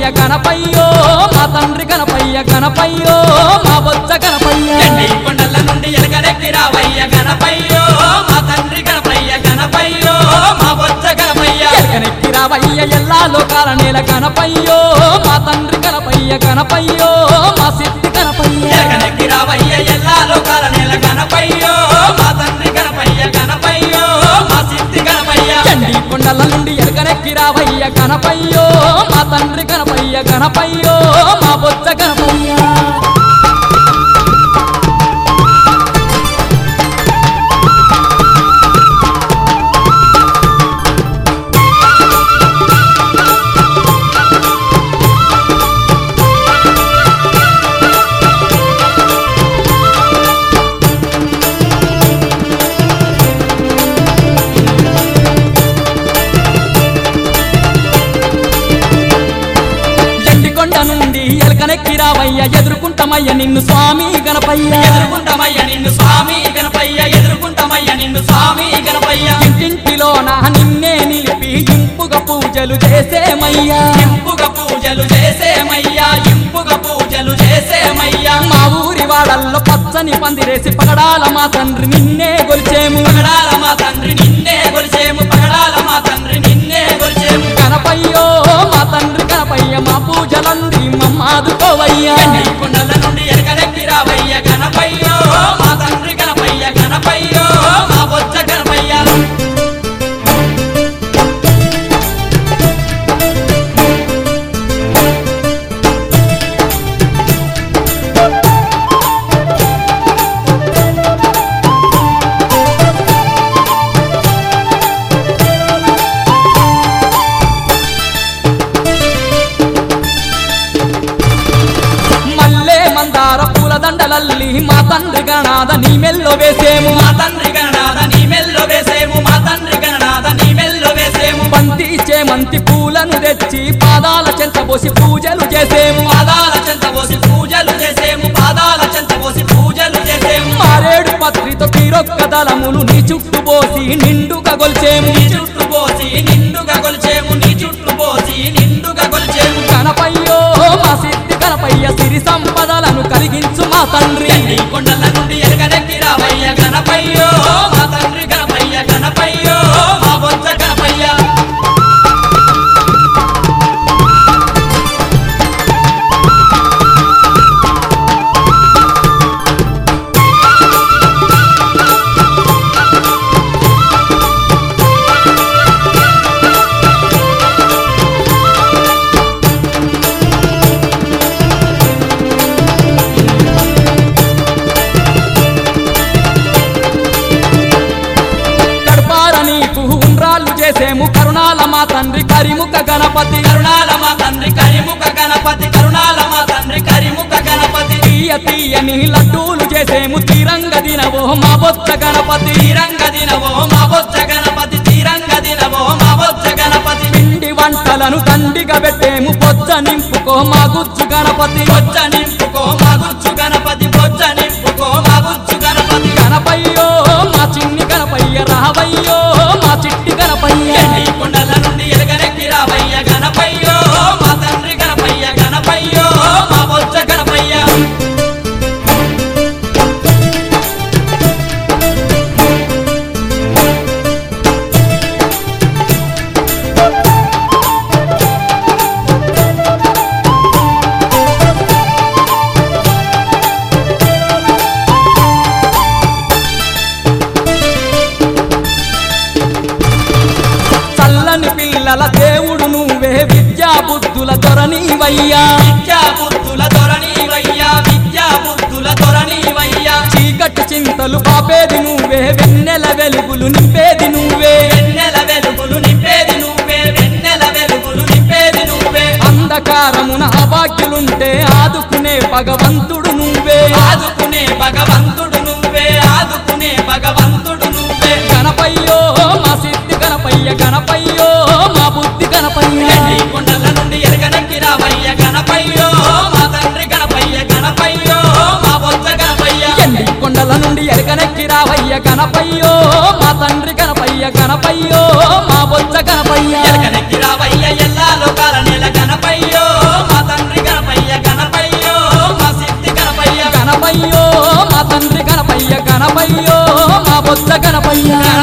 గణపయ్య గణపయ్యో మా తండ్రి గణపయ్య గణపయ్యో మా బొచ్చ గణపయ్య ఎండి కొండల నుండి ఎలగరెక్కి రావయ్య గణపయ్యో మా తండ్రి గణపయ్య గణపయ్యో మా బొచ్చ గణపయ్య ఎరగనెక్కి రావయ్య ఎల్లా లోకాల నేల గణపయ్యో మా తండ్రి గణపయ్య గణపయ్యో మా సిద్ధి గణపయ్య ఎలగరెక్కి రావయ్య ఎల్లా లోకాల నేల గణపయ్యో మా తండ్రి గణపయ్య గణపయ్యో మా సిద్ధి గణపయ్య చండి కొండల నుండి ఎరగనెక్కి రావయ్య గణపయ్యో మా తండ్రి గణపయ్య గణపయ్యో మా బొచ్చ గణపయ్య ఎండికొండ నుండి ఎలకనెక్కి రావయ్య ఎదుర్కొంటమయ్య నిన్ను స్వామి గణపయ్య ఎదుర్కొంటామయ్య నిన్ను స్వామి గణపయ్య ఎదుర్కొంటామయ్య నిన్ను స్వామి గణపయ్య ఇంటింటిలోన నిన్నే నిలిపి ఇంపుగా పూజలు చేసేమయ్యా ఇంపుగా పూజలు చేసేమయ్యా ఇంపుగా పూజలు చేసేమయ్యా మా ఊరి వాడల్లో పచ్చని పందిరేసి పగడాల మా తండ్రి నిన్నే గొలిచేము పగడాల మా తండ్రి నిన్నే కొలిచేము పగడాల మా తండ్రి నిన్నే కొలిచేము గణపయ్యో మా తండ్రి గణపయ్య మా పూజలంది మమ్మాదుకోవయ్యా ఎండి కొండల నుండి ఎరగరెక్కి రావయ్య గణపయ్యో మా తండ్రి గణపయ్య గణపయ్యో మా బొచ్చ గణపయ్య మల్లె మందార పూల దండలల్లి మా తండ్రి గణాద నీ మెల్లో వేసేము మా తండ్రి గణనాథ నీ మెల్లో వేసేము మా తండ్రి గణనాథ నీ మెల్లో వేసేము బంతి చేమంతి పూలను తెచ్చి పాదాల చెంతబోసి పూజలు చేసేము పాదాల చెంత పోసి పూజలు చేసేము పాదాల చెంత పోసి పూజలు చేసేము మారేడు పత్రితో తీరొక్క దళములు నీ చుట్టూ పోసి నిండుగా గొల్చేము నీ చుట్టూ పోసి నిండుగా కొలిచేము నీ చుట్టూ పోసి నిండుగా కొలిచేము గణపయ్యో మా సిద్ధి గణపయ్య సిరి సంపదలను కలిగించు మా తండ్రి ఎండి కొండల నుండి ఎరగనెక్కి రావయ్య గణపయ్యో మా తండ్రి గణపయ్య గణపయ్యో మా బొచ్చ గణపయ్య కడపార నీకు ఉండ్రాళ్ళు చేసేము కరుణాల మా తండ్రి కరిముఖ గణపతి కరుణాల మా తండ్రి కరిముఖ గణపతి కరుణాల మా తండ్రి కరిముఖ గణపతి తీయ తీయని లడ్డూలు చేసేము తీరంగ దినవో మా బొత్త గణపతి తీరంగ దినవో మా బొచ్చ గణపతి తీరంగ దినవో మా బొచ్చ గణపతి పిండి వంటలను దండిగా పెట్టేము బొచ్చ నింపుకో మా గుజ్జు గణపతి బొచ్చ నింపుకో మా గుచ్చు గణపతి బొచ్చ నింపుకో మా గుచ్చు గణపతి గణపయ్యో మా చిన్ని గణపయ్య రావయ్యో మా చిట్టి గణపయ్య ఎండి కొండల నుండి ఎలగనెక్కి రావయ్య గణపయ్యో మా తండ్రి గణపయ్య గణపయ్యో మా బొచ్చ గణపయ్య చల్లని పిల్లల దేవుడు నువ్వే విద్యా బుద్ధుల దొరనీవయ్యా విద్యా బుద్ధుల దొరనీవయ్యా విద్యా బుద్ధుల దొరనీవయ్యా చీకటి చింతలు పాపేది నువ్వే వెన్నెల వెలుగులు నింపేది నువ్వే వెన్నెల వెలుగులు నింపేది నువ్వే వెన్నెల వెలుగులు నింపేది నువ్వే అంధకారమున అభాగ్యులుంటే ఆదుకునే భగవంతుడు నువ్వే ఆదుకునే భగవంతుడు నువ్వే ఆదుకునే భగవంతుడు నువ్వే గణపయ్యో మా సిద్ధి గణపయ్య గణపయ్యో మా బుద్ధి గణపయ్య ఎండి కొండల నుండి ఎరగనక్కి రావయ్య గణపయ్యో మా తండ్రి గణపయ్య గణపయ్యో మా బొచ్చ గణపయ్య ఎండి కొండల నుండి ఎరగనెక్కి రావయ్య గణపయ్యో మా తండ్రి గణపయ్య గణపయ్యో మా బొచ్చ గణపయ్య ఎరగనక్కి రావయ్య ఎల్లా లోకాల నెల గణపయ్యో గణపయ్యో మా బొజ్జ గణపయ్య